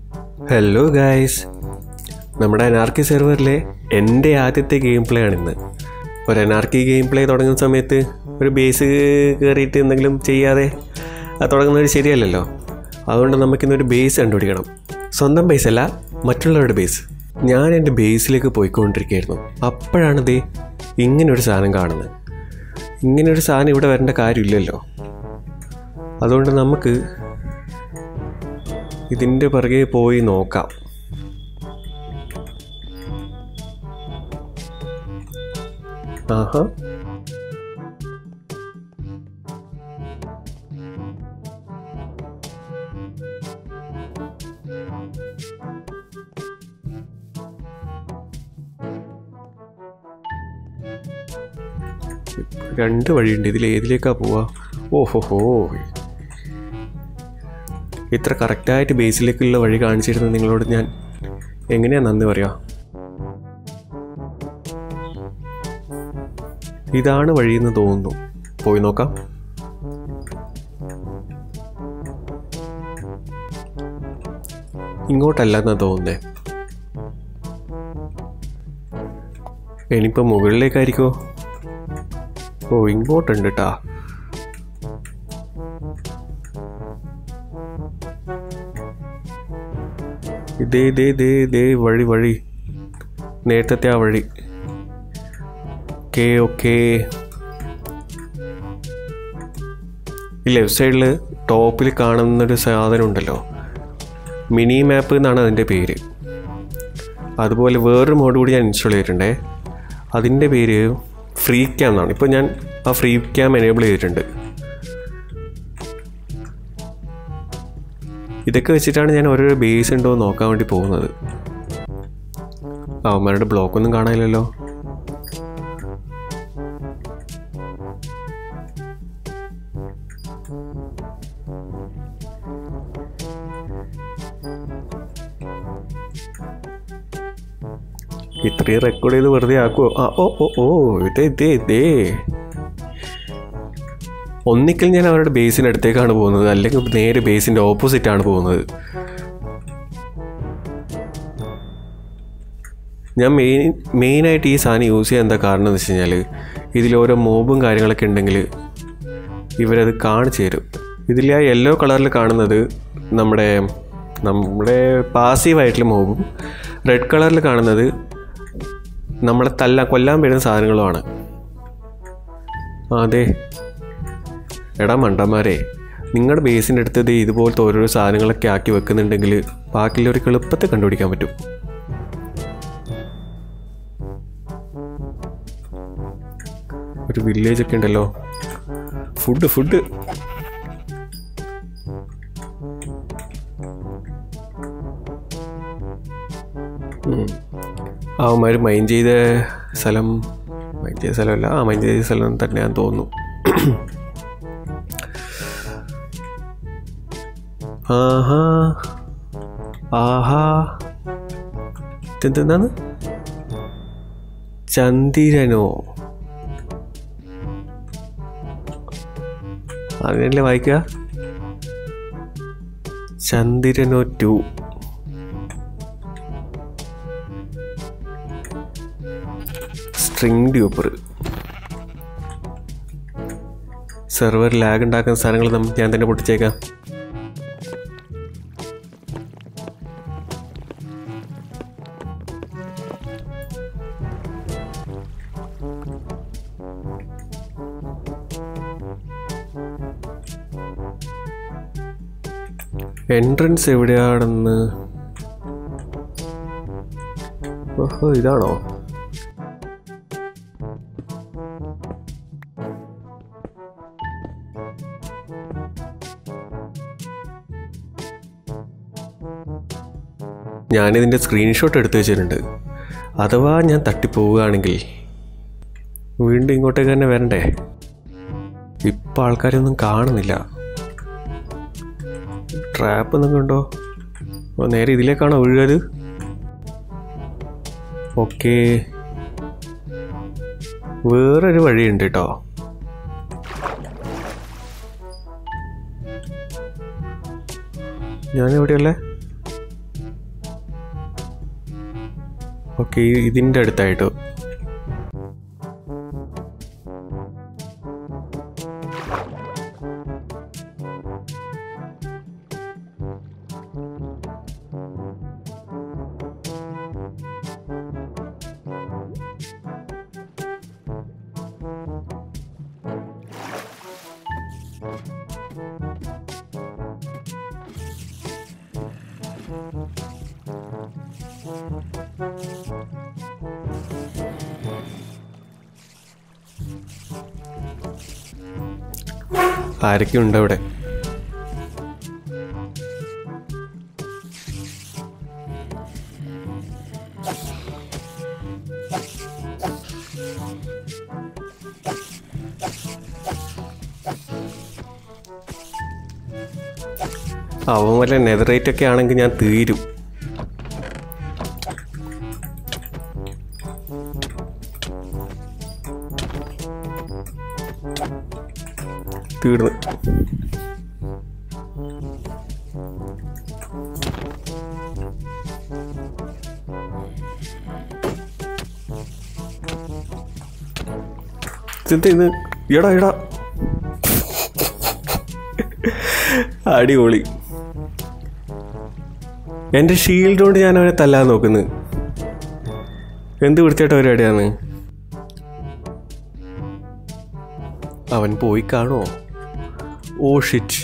Hello guys നമ്മുടെ anarchy സെർവറിലെ എൻ്റെ ആദ്യത്തെ ഗെയിം പ്ലേ ആണിന്ന് ഒരു അനാർക്കി ഗെയിം പ്ലേ തുടങ്ങുന്ന സമയത്ത് ഒരു ബേസ് കയറിയിട്ട് എന്തെങ്കിലും ചെയ്യാതെ അത് തുടങ്ങുന്നത് ശരിയല്ലല്ലോ അതുകൊണ്ട് നമുക്കിന്നൊരു ബേസ് കണ്ടുപിടിക്കണം സ്വന്തം ബേസ് അല്ല മറ്റുള്ളവരുടെ ബേസ് ഞാൻ എൻ്റെ ബേസിലേക്ക് പോയിക്കൊണ്ടിരിക്കുകയായിരുന്നു അപ്പോഴാണ് ദേ ഇങ്ങനൊരു സാധനം കാണുന്നത് ഇങ്ങനൊരു സാധനം ഇവിടെ വരേണ്ട കാര്യമില്ലല്ലോ അതുകൊണ്ട് നമുക്ക് ഇതിൻ്റെ പിറകെ പോയി നോക്കാം ആഹാ രണ്ട് വഴിയുണ്ട് ഇതിൽ ഏതിലേക്കാ പോവാ ഓഹോ ഹോ ഇത്ര കറക്റ്റായിട്ട് ബേസിലേക്കുള്ള വഴി കാണിച്ചിരുന്ന നിങ്ങളോട് ഞാൻ എങ്ങനെയാ നന്ദി പറയാ ഇതാണ് വഴിയെന്ന് തോന്നുന്നു പോയി നോക്കാം ഇങ്ങോട്ടല്ലെന്നാ തോന്നുന്നേ ഇനിയിപ്പോൾ മുകളിലേക്കായിരിക്കോ ഓ ഇങ്ങോട്ടുണ്ട് കേട്ടാ ഇതേ ഇതേ ഇതേ ഇതേ വഴി വഴി നേരത്തെ ആ വഴി ഓക്കെ ഓക്കെ ഈ ലെഫ്റ്റ് സൈഡിൽ ടോപ്പിൽ കാണുന്നൊരു സാധനം ഉണ്ടല്ലോ മിനി മാപ്പ് എന്നാണ് അതിൻ്റെ പേര് അതുപോലെ വേറൊരു മോഡ് കൂടി ഞാൻ ഇൻസ്റ്റാൾ ചെയ്തിട്ടുണ്ടേ അതിൻ്റെ പേര് ഫ്രീ ക്യാം എന്നാണ് ഇപ്പോൾ ഞാൻ ആ ഫ്രീ ക്യാം എനേബിൾ ചെയ്തിട്ടുണ്ട് ഇതൊക്കെ വെച്ചിട്ടാണ് ഞാൻ ഓരോരോ ബേസ് ഉണ്ടോ എന്ന് നോക്കാൻ വേണ്ടി പോകുന്നത് അവന്മാരുടെ ബ്ലോക്കൊന്നും കാണാനില്ലല്ലോ ഇത്രയും റെക്കോർഡ് ചെയ്ത് വെറുതെ ആക്കുമോ ആ ഓ ഓ ഓ ഇതേ ഇതേ ഇതേ ഒന്നിക്കൽ ഞാൻ അവരുടെ ബേസിൻ്റെ അടുത്തേക്കാണ് പോകുന്നത് അല്ലെങ്കിൽ നേരെ ബേസിൻ്റെ ഓപ്പോസിറ്റാണ് പോകുന്നത് ഞാൻ മെയിൻ മെയിനായിട്ട് ഈ സാധനം യൂസ് ചെയ്യാൻ എന്താ കാരണം എന്ന് വെച്ച് കഴിഞ്ഞാൽ ഇതിൽ ഓരോ മോബും കാര്യങ്ങളൊക്കെ ഉണ്ടെങ്കിൽ ഇവരത് കാണിച്ചു തരും ഇതിൽ ആ യെല്ലോ കളറിൽ കാണുന്നത് നമ്മുടെ നമ്മുടെ പാസീവായിട്ടുള്ള മോബും റെഡ് കളറിൽ കാണുന്നത് നമ്മളെ തല്ല കൊല്ലാൻ വരുന്ന സാധനങ്ങളുമാണ് ആ, അതെ എടാ മണ്ടന്മാരെ നിങ്ങളുടെ ബേസിൻ്റെ അടുത്ത് ദേ ഇതുപോലത്തെ ഓരോരോ സാധനങ്ങളൊക്കെ ആക്കി വെക്കുന്നുണ്ടെങ്കിൽ ബാക്കിയുള്ളവർക്ക് എളുപ്പത്തിൽ കണ്ടുപിടിക്കാൻ പറ്റും ഒരു വില്ലേജ് ഒക്കെ ഉണ്ടല്ലോ ഫുഡ് ഫുഡ് അവന്മാർ മൈൻഡ് ചെയ്ത സ്ഥലം മൈൻഡ് ചെയ്ത സ്ഥലമല്ല ആ മൈൻഡ് ചെയ്ത സ്ഥലം തന്നെയാന്ന് തോന്നുന്നു ആഹാ ആഹാ ഇതെന്താണ് ചന്ദ്രനോ അങ്ങനെയല്ലേ വായിക്കുക ചന്ദ്രനോ two string duper server lag ഉണ്ടാക്കുന്ന സാധനങ്ങൾ നമ്മ- ഞാൻ തന്നെ പൊട്ടിച്ചേക്കാം എൻട്രൻസ് എവിടെയാണെന്ന് ഓഹോ ഇതാണോ ഞാനിതിൻ്റെ സ്ക്രീൻഷോട്ട് എടുത്തു വെച്ചിട്ടുണ്ട് അഥവാ ഞാൻ തട്ടിപ്പോവുകയാണെങ്കിൽ വീണ്ടും ഇങ്ങോട്ടേക്ക് തന്നെ വരണ്ടേ ഇപ്പം ആൾക്കാരൊന്നും കാണുന്നില്ല ട്രാപ്പ് ഒന്നും കണ്ടോ ഓ നേരെ ഇതിലേക്കാണോ ഒഴുകത് ഓക്കെ വേറൊരു വഴിയുണ്ട് കേട്ടോ ഞാൻ എവിടെയല്ലേ ഓക്കെ ഇതിൻ്റെ അടുത്തായിട്ട് ആരൊക്കെ ഉണ്ട് അവിടെ അവൻ വല്ല നെതറേറ്റ് ഒക്കെ ആണെങ്കിൽ ഞാൻ തീരും തീർന്നു ഇതെന്താ ഇത് എടാ എടാ അടിപൊളി എൻ്റെ ഷീൽഡ് കൊണ്ട് ഞാൻ അവനെ തല്ലാൻ നോക്കുന്നു എന്ത് വൃത്തിയായിട്ട് പരിപാടിയാണ് അവൻ പോയി കാണുമോ ഓ ഷിറ്റ്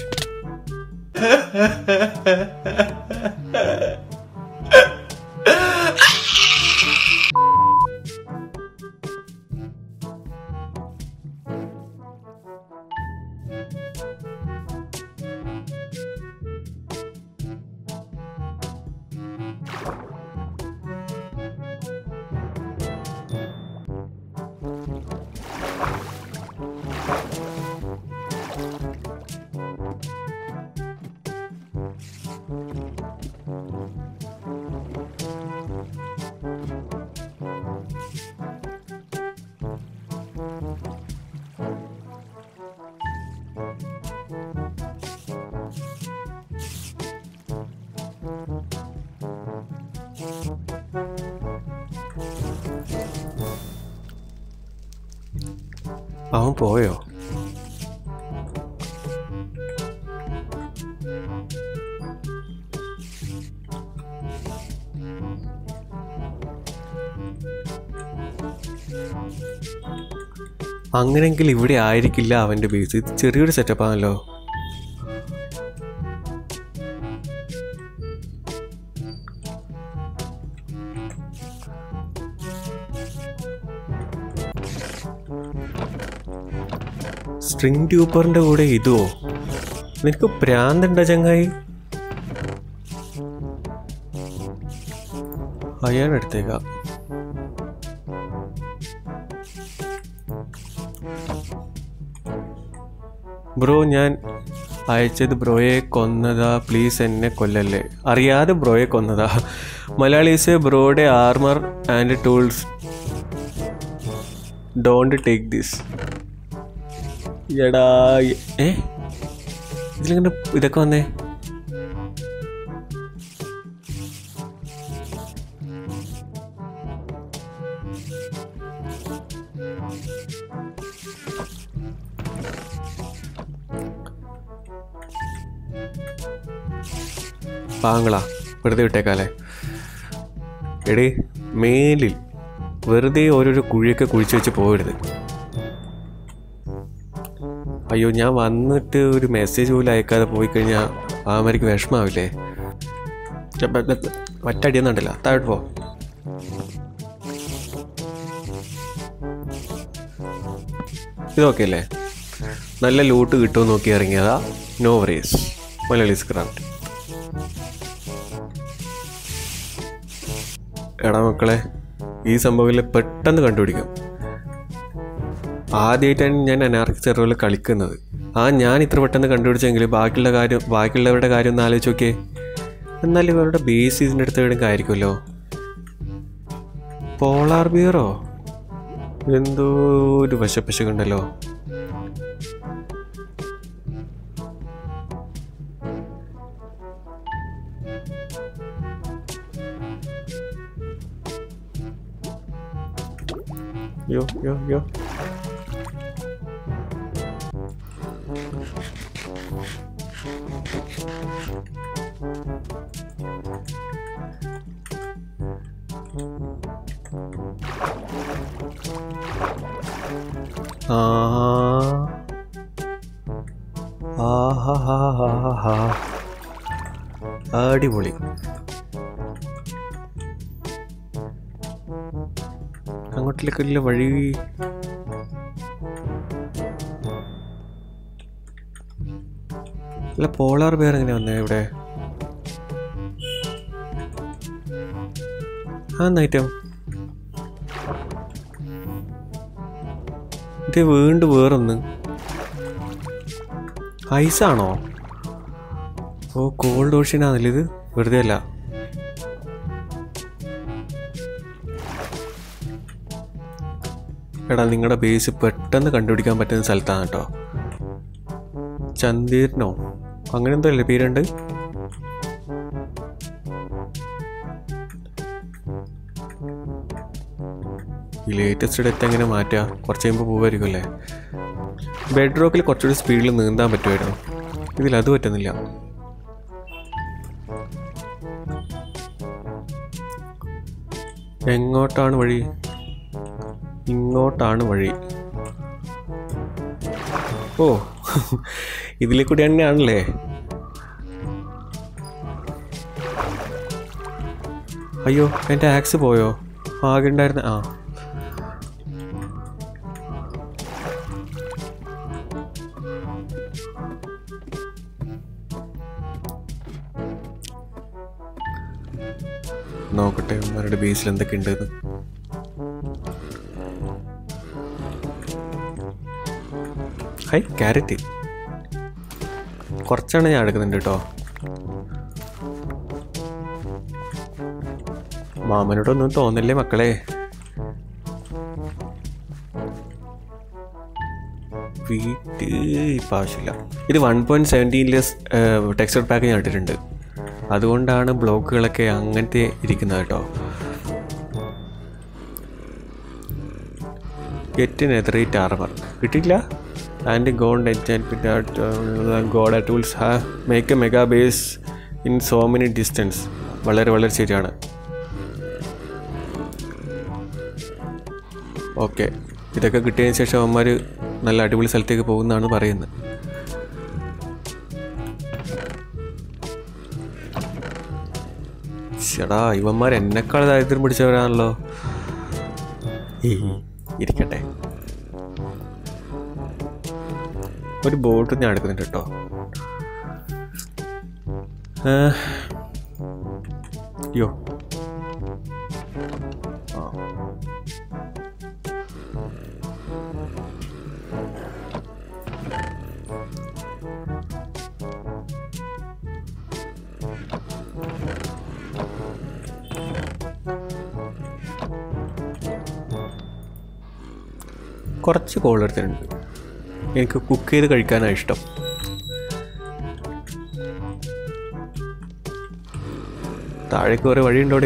അവൻ പോയോ അങ്ങനെങ്കിൽ ഇവിടെ ആയിരിക്കില്ല അവൻ്റെ ബേസ് ഇത് ചെറിയൊരു സെറ്റപ്പാണല്ലോ സ്ട്രിങ് ട്യൂപ്പറിൻ്റെ കൂടെ ഇതോ നിനക്ക് പ്രാന്തണ്ട ചങ്ങായി അയാളെടുത്തേക്ക ബ്രോ ഞാൻ അയച്ചത് ബ്രോയെ കൊന്നതാ പ്ലീസ് എന്നെ കൊല്ലല്ലേ അറിയാതെ ബ്രോയെ കൊന്നതാ മലയാളീസ് ബ്രോയുടെ armour and tools don't take this എടാ ഏ ഇതിലിങ്ങനെ ഇതൊക്കെ വന്നേ പാങ്ങളാ വെറുതെ വിട്ടേക്കാലേ എടേ മേലിൽ വെറുതെ ഓരോരോ കുഴിയൊക്കെ കുഴിച്ച് വെച്ച് പോകരുത് അയ്യോ ഞാൻ വന്നിട്ട് ഒരു മെസ്സേജ് പോലും അയക്കാതെ പോയി കഴിഞ്ഞാൽ ആമരിക്ക് വിഷമാവില്ലേ മറ്റടിയൊന്നുണ്ടല്ല താഴോട്ട് പോ ഇതൊക്കെ അല്ലേ നല്ല ലൂട്ട് കിട്ടുമോ നോക്കി ഇറങ്ങിയതാ നോ വറീസ് മലയാളീസ് ക്രാഫ്റ്റ് എടാ മക്കളെ ഈ സംഭവത്തിൽ പെട്ടെന്ന് കണ്ടുപിടിക്കും ആദ്യമായിട്ടാണ് ഞാൻ അനാർക്കി സെർവറിൽ കളിക്കുന്നത് ആ ഞാൻ ഇത്ര പെട്ടെന്ന് കണ്ടുപിടിച്ചെങ്കിൽ ബാക്കിയുള്ള കാര്യം ബാക്കിയുള്ളവരുടെ കാര്യം ഒന്ന് ആലോചിച്ച് നോക്കിയേ എന്നാൽ ഇവരുടെ ബേസ് ഇതിൻ്റെ അടുത്ത് എവിടെയും ആയിരിക്കുമല്ലോ പോളാർ ബിയറോ എന്തോ ഒരു വശപ്പശകുണ്ടല്ലോ യോ യോ യോ ആ ആഹാഹാഹാഹാ. അടിപൊളി അങ്ങോട്ടിലേക്കുള്ള വഴി അല്ല പോളാർ ബെയർ എങ്ങനെ വന്നേ ഇവിടെ ആ ഐറ്റം ഇത് വീണ്ടും വേറൊന്ന് ഐസാണോ ഓ കോൾഡ് ഓഷ്യൻ ആണല്ലേ ഇത് വെറുതെ അല്ല എടാ നിങ്ങളുടെ ബേസ് പെട്ടെന്ന് കണ്ടുപിടിക്കാൻ പറ്റുന്ന സ്ഥലത്താണ് കേട്ടോ ചന്തീർനോ അങ്ങനെ എന്തോ അല്ലേ പേരുണ്ട് ഈ ലേറ്റസ്റ്റ് ഡെത്ത് എങ്ങനെ മാറ്റുക കുറച്ച് കഴിയുമ്പോൾ പോവായിരിക്കും അല്ലേ ബെഡ് റോക്കിൽ കുറച്ചുകൂടി സ്പീഡിൽ നീന്താൻ പറ്റുമായിരുന്നു ഇതിൽ അത് പറ്റുന്നില്ല എങ്ങോട്ടാണ് വഴി ഇങ്ങോട്ടാണ് വഴി ഓ ഇതിലെ കൂടി തന്നെയാണല്ലേ അയ്യോ എൻ്റെ ആക്സ് പോയോ ആകെ ഉണ്ടായിരുന്ന ആ നോക്കട്ടെ അവന്മാരുടെ ബേസിൽ എന്തൊക്കെ ഉണ്ടെന്ന് ഹൈ ക്യാരറ്റ് കുറച്ചാണ് ഞാൻ എടുക്കുന്നുണ്ട് കേട്ടോ മാമനോടൊന്നും തോന്നല്ലേ മക്കളെ വീട്ട് ഇപ്പം ആവശ്യമില്ല ഇത് വൺ പോയിൻറ്റ് സെവൻറ്റീനിലെ ടെക്സ്റ്റർ പാക്ക് ഞാൻ ഇട്ടിട്ടുണ്ട് അതുകൊണ്ടാണ് ബ്ലോക്കുകളൊക്കെ അങ്ങനത്തെ ഇരിക്കുന്നത് കേട്ടോ ഗെറ്റ് നെതറേറ്റ് ആർമർ കിട്ടിയില്ല and god enchantment god tools ഹാ make a mega base in so many distance വളരെ വളരെ ശരിയാണ് ഓക്കെ ഇതൊക്കെ കിട്ടിയതിന് ശേഷം അവന്മാർ നല്ല അടിപൊളി സ്ഥലത്തേക്ക് പോകുന്നതാണ് പറയുന്നത് ചേടാ ഇവന്മാർ എന്നെക്കാൾ ദാരിദ്ര്യം പിടിച്ചവരാണല്ലോ ഈ ഇരിക്കട്ടെ ഒരു ബോട്ട് ഞാൻ എടുക്കുന്നുണ്ട് കേട്ടോ യോ ആ കുറച്ച് കോൾ എടുത്തിട്ടുണ്ട് എനിക്ക് കുക്ക് ചെയ്ത് കഴിക്കാനാണ് ഇഷ്ടം താഴേക്ക് വേറെ വഴിയുണ്ടോടെ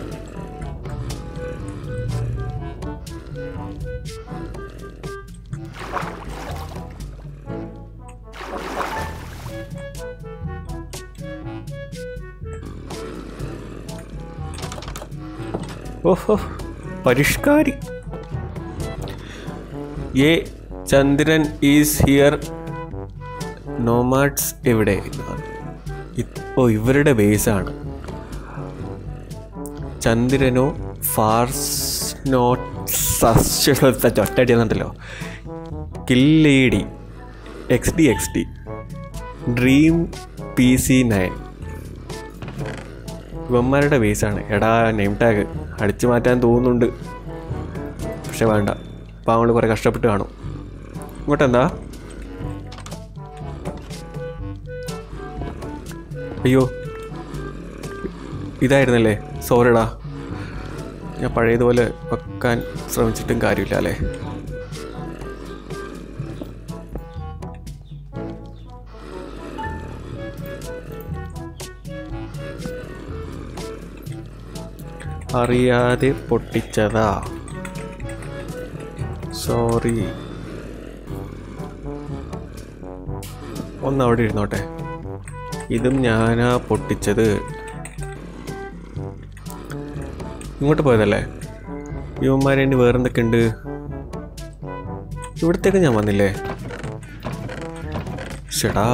ഓഹോ പരിഷ്കാരി ഏ ചന്ദ്രൻ ഈസ് ഹിയർ നോമാഡ്സ് എവിടെ ഓ ഇവരുടെ ബേസാണ് ചന്ദ്രനോ ഫാർസ് നോട്ട് ഒറ്റടിയെന്നുണ്ടല്ലോ കില്ലേഡി X D X D Dream P C nine ഇവന്മാരുടെ ബേസാണ് എടാ നെയിം ടാഗ് അടിച്ചു മാറ്റാൻ തോന്നുന്നുണ്ട് പക്ഷെ വേണ്ട അപ്പോൾ അവൾ കുറേ കഷ്ടപ്പെട്ട് കാണും ഇങ്ങോട്ടെന്താ അയ്യോ ഇതായിരുന്നല്ലേ സോറിടാ ഞാൻ പഴയതുപോലെ വെക്കാൻ ശ്രമിച്ചിട്ടും കാര്യമില്ല അല്ലേ അറിയാതെ പൊട്ടിച്ചതാ സോറി ഒന്ന് അവിടെ ഇരുന്നോട്ടെ ഇതും ഞാനാ പൊട്ടിച്ചത് ഇങ്ങോട്ട് പോയതല്ലേ ഇവന്മാരെ ഇനി വേറെന്തൊക്കെ ഉണ്ട് ഇവിടത്തേക്ക് ഞാൻ വന്നില്ലേ ഷെടാ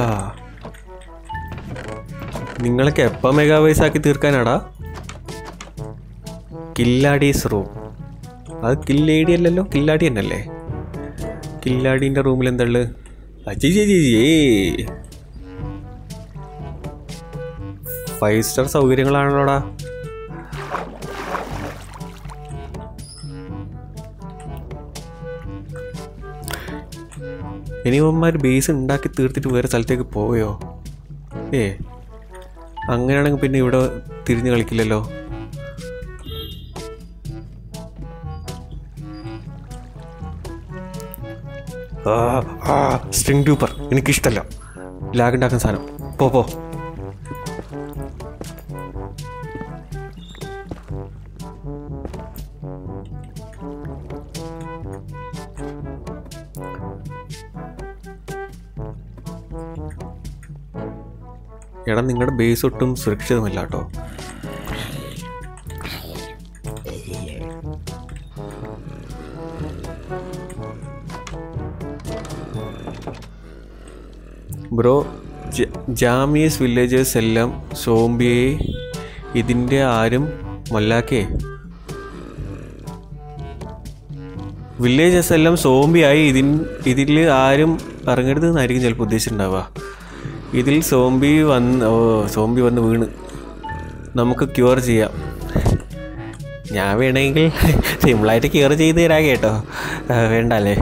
നിങ്ങളൊക്കെ എപ്പോൾ മെഗാവൈസ് ആക്കി തീർക്കാനാടാ കില്ലാടീസ് റൂം അത് കില്ലേടി അല്ലല്ലോ കില്ലാടി തന്നെയല്ലേ കില്ലാടീൻ്റെ റൂമിൽ എന്തുള്ളു ഫൈവ് സ്റ്റാർ സൗകര്യങ്ങളാണല്ലോടാ ഇനി ഇവന്മാർ ബേസ് ഉണ്ടാക്കി തീർത്തിട്ട് വേറെ സ്ഥലത്തേക്ക് പോവുകയോ ഏ അങ്ങനെയാണെങ്കിൽ പിന്നെ ഇവിടെ തിരിഞ്ഞു കളിക്കില്ലല്ലോ സ്ട്രിങ് ട്യൂപ്പർ എനിക്കിഷ്ടമല്ല ലാഗ് ഉണ്ടാക്കുന്ന സാധനം പോ പോ എടാ നിങ്ങളുടെ ബേസ് ഒട്ടും സുരക്ഷിതമല്ല കേട്ടോ ബ്രോ ജാമിയസ് വില്ലേജേഴ്സ് എല്ലാം സോംബിയെ ഇതിൻ്റെ ആരും മല്ലാക്കേ വില്ലേജസ് എല്ലാം സോംബിയായി ഇതിൻ ഇതിൽ ആരും ഇറങ്ങരുത് എന്നായിരിക്കും ചിലപ്പോൾ ഉദ്ദേശിച്ചിട്ടുണ്ടാവുക ഇതിൽ സോംബി വന്ന് ഓ സോംബി വന്ന് വീണ് നമുക്ക് ക്യൂർ ചെയ്യാം ഞാൻ വേണമെങ്കിൽ സിമ്പിളായിട്ട് ക്യൂർ ചെയ്ത് തരാം കേട്ടോ ആ, വേണ്ട അല്ലേ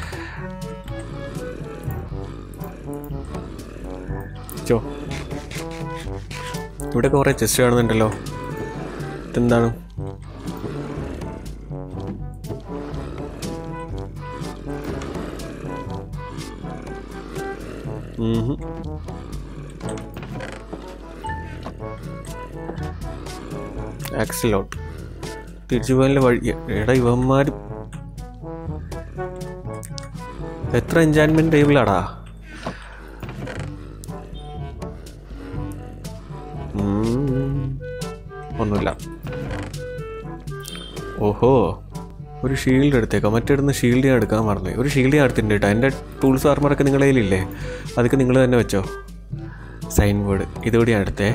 ചോ ഇവിടെ കുറേ ചെസ്റ്റ് കാണുന്നുണ്ടല്ലോ ഇതെന്താണ് ഉം ആക്സിലോട്ട് തിരിച്ചു പോകാനുള്ള വഴി എടാ ഇവന്മാർ എത്ര എൻജോയ്മെന്റ് ടേബിളാടാ ഉം. ഒന്നുമില്ല ഓഹോ ഒരു ഷീൽഡ് എടുത്തേക്കാം മറ്റേടുന്ന് ഷീൽഡ് ഞാൻ എടുക്കാൻ മറന്നു ഒരു ഷീൽഡ് ഞാൻ എടുത്തിട്ടുണ്ട് കേട്ടോ എൻ്റെ ടൂൾസ് ആർമറൊക്കെ നിങ്ങളുടെ കയ്യിലില്ലേ അതൊക്കെ നിങ്ങൾ തന്നെ വെച്ചോ സൈൻ ബോർഡ് ഇതുകൂടി ഞാൻ എടുത്തേ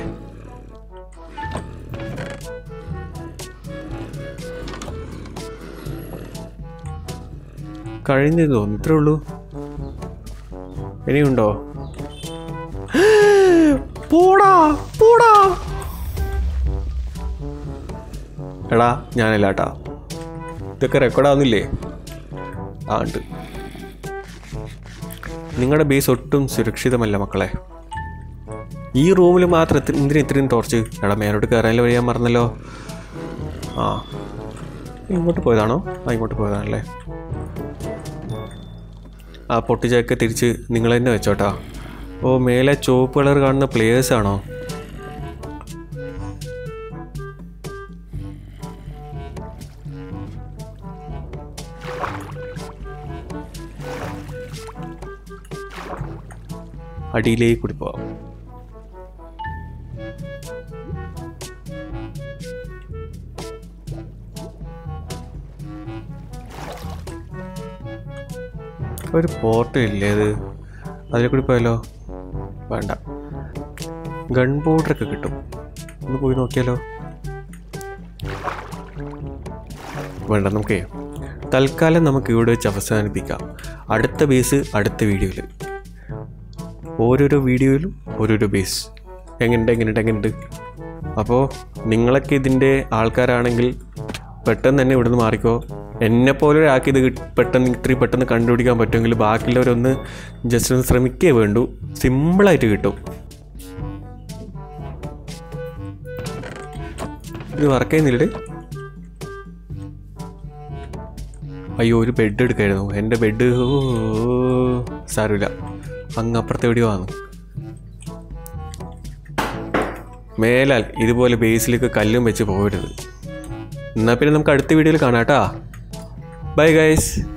കഴിഞ്ഞു തോന്നുന്നു ഇത്രേ ഉള്ളൂ ഇനിയുണ്ടോ പോടാ പോടാ എടാ ഞാനല്ല കേട്ടാ ഇതൊക്കെ റെക്കോർഡാവുന്നില്ലേ ആ ഉണ്ട് നിങ്ങളുടെ ബേസ് ഒട്ടും സുരക്ഷിതമല്ല മക്കളെ ഈ റൂമിൽ മാത്രം എത്ര- എന്തിനാ ഇത്രയും ടോർച്ച് എടാ മേലോട്ട് കയറാൻ വഴി ഞാൻ മറന്നല്ലോ ആ ഇങ്ങോട്ട് പോയതാണോ ആ ഇങ്ങോട്ട് പോയതാണല്ലേ ആ പൊട്ടിച്ചൊക്കെ തിരിച്ച് നിങ്ങൾ തന്നെ വെച്ചോട്ടാ ഓ മേലെ ചുവപ്പ് കളർ കാണുന്ന പ്ലേയേഴ്സ് ആണോ അടിയിലേക്ക് കൂടി പോവാം ഒരു പോർട്ട് ഇല്ലേ അത് അതിലെ കൂടി പോയാലോ വേണ്ട ഗൺ പൗഡറൊക്കെ കിട്ടും ഒന്ന് പോയി നോക്കിയാലോ വേണ്ട നമുക്കേ തൽക്കാലം നമുക്ക് ഇവിടെ വെച്ച് അവസാനിപ്പിക്കാം അടുത്ത ബേസ് അടുത്ത വീഡിയോയിൽ ഓരോരോ വീഡിയോയിലും ഓരോരോ ബേസ് എങ്ങനെയുണ്ട് എങ്ങനെയുണ്ട് എങ്ങനെയുണ്ട് അപ്പോൾ നിങ്ങളൊക്കെ ഇതിൻ്റെ ആൾക്കാരാണെങ്കിൽ പെട്ടെന്ന് തന്നെ ഇവിടുന്ന് മാറിക്കോ എന്നെ പോലെ ഒരാൾക്ക് ഇത് കിട്ട്- പെട്ടെന്ന് ഇത്രയും പെട്ടെന്ന് കണ്ടുപിടിക്കാൻ പറ്റുമെങ്കിൽ ബാക്കിയുള്ളവരൊന്ന് ജസ്റ്റ് ഒന്ന് ശ്രമിക്കേ വേണ്ടു സിമ്പിളായിട്ട് കിട്ടും ഇത് വർക്ക് ചെയ്യുന്നില്ലേ അയ്യോ ഒരു ബെഡ് എടുക്കായിരുന്നു എൻ്റെ ബെഡ് ഓ സാരമില്ല അങ്ങ് അപ്പുറത്ത് എവിടെയോ ആണ് മേലാൽ ഇതുപോലെ ബേസിലേക്ക് കല്ലും വെച്ച് പോകരുത് എന്നാൽ പിന്നെ നമുക്ക് അടുത്ത വീഡിയോയിൽ കാണാം കേട്ടാ ബൈ ഗൈസ്